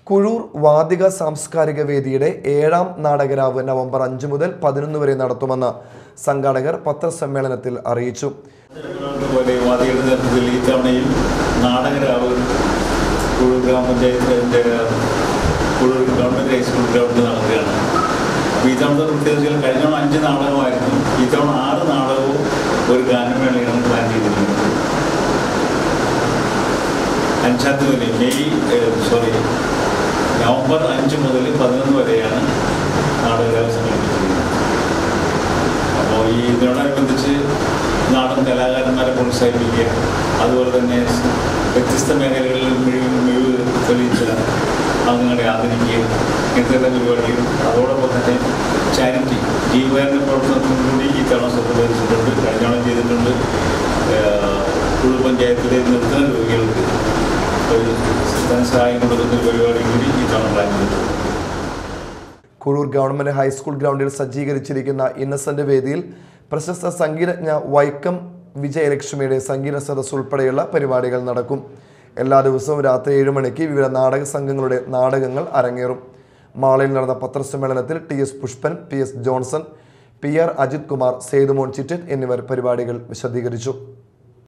കുഴൂർ വാദിക സാംസ്കാരിക വേദിയുടെ ഏഴാം നാടകരാവ് നവംബർ അഞ്ച് മുതൽ പതിനൊന്ന് വരെ നടത്തുമെന്ന് സംഘാടകർ പത്രസമ്മേളനത്തിൽ അറിയിച്ചു പോലെ വാദികളുടെ നേതൃത്വത്തിൽ ഈ തവണയും നാടകരാവ് കുഴൂർ ഗ്രാമപഞ്ചായത്തിൻ്റെ കുഴൂർ ഗവൺമെൻറ് ഹൈസ്കൂൾ ഗ്രൗണ്ടിൽ നടക്കുകയാണ് അപ്പോൾ ഈ തവണത്തെ പ്രത്യേകിച്ച് കഴിഞ്ഞ തവണ അഞ്ച് നാടകമായിരുന്നു ഈ തവണ ആറ് നാടകവും ഒരു ഗാനമേളയാണ് പ്ലാൻ ചെയ്തിരിക്കുന്നത് അഞ്ചാം തീയതി മുതൽ മെയ് സോറി നവംബർ അഞ്ച് മുതൽ പതിനൊന്ന് വരെയാണ് നാടകരാവ് സംഘടിപ്പിച്ചിരിക്കുന്നത് അപ്പോൾ ഈ ഇതിനോടനുബന്ധിച്ച് നാടൻ കലാകാരന്മാരെ പ്രോത്സാഹിപ്പിക്കുക അതുപോലെ തന്നെ വ്യത്യസ്ത മേഖലകളിൽ മിഴിവ് മിഴിവ് തെളിയിച്ച അംഗങ്ങളെ ആദരിക്കുക ഇങ്ങനത്തെ എല്ലാ പരിപാടികളും അതോടൊപ്പം തന്നെ ചാരിറ്റി ജീവകാരുണ്യ പ്രവർത്തനത്തിനും കൂടി ഈ തവണ ശ്രദ്ധ പതിച്ചിട്ടുണ്ട് കഴിഞ്ഞ തവണ ചെയ്തിട്ടുണ്ട് കുഴു പഞ്ചായത്തിലെ നിർത്തന രോഗികൾക്ക് ഒരു ധനസഹായം കൊടുക്കുന്ന ഒരു പരിപാടി കൂടി ഈ തവണ പ്ലാൻ ചെയ്തിട്ടുണ്ട് കുഴൂർ ഗവൺമെന്റ് ഹൈസ്കൂൾ ഗ്രൗണ്ടിൽ സജ്ജീകരിച്ചിരിക്കുന്ന ഇന്നസെന്റ് വേദിയിൽ പ്രശസ്ത സംഗീതജ്ഞ വൈക്കം വിജയലക്ഷ്മിയുടെ സംഗീത സദസ് ഉൾപ്പെടെയുള്ള പരിപാടികൾ നടക്കും എല്ലാ ദിവസവും രാത്രി ഏഴ് മണിക്ക് വിവിധ നാടക സംഘങ്ങളുടെ നാടകങ്ങൾ അരങ്ങേറും മാളയിൽ നടന്ന പത്രസമ്മേളനത്തിൽ T S Pushpan P S Johnson P R Ajith Kumar Sethumon Chittan എന്നിവർ പരിപാടികൾ വിശദീകരിച്ചു